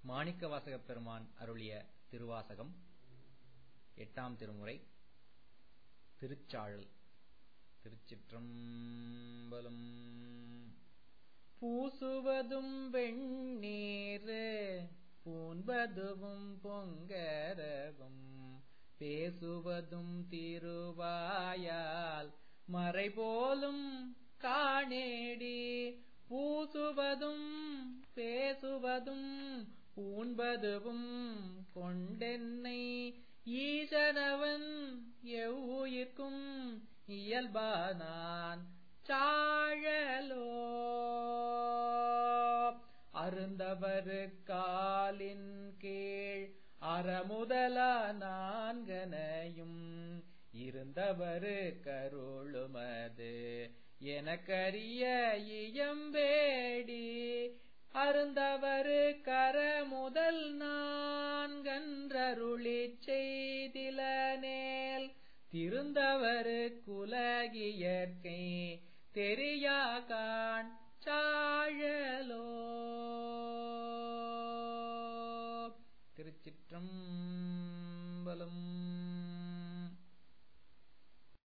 மாணிக்கவாசகப் பெருமான் அருளிய திருவாசகம் எட்டாம் திருமுறை திருச்சாழல் திருச்சிற்றம்பலம் பூசுவதும் வெண்ணீர் பூண்பதுவும் பொங்கரவும் பேசுவதும் திருவாயால் மறைபோலும் காணேடி பூசுவதும் பேசுவதும் பூண்பதுவும் கொண்டென்னை ஈசனவன் எவ்வுயிர்க்கும் இயல்பானான் சாழலோ அருந்தவரு காலின் கீழ் அறமுதலா நான்கனையும் இருந்தவரு கருளுமது எனக்கரிய இயம்பேடி அருந்தவரு கரமுதல் நான்கன்றருளிச் செய்திலனேல் திருந்தவரு குலகியற்கை தெரியாகான் சாழலோ திருச்சிற்றம்பலம்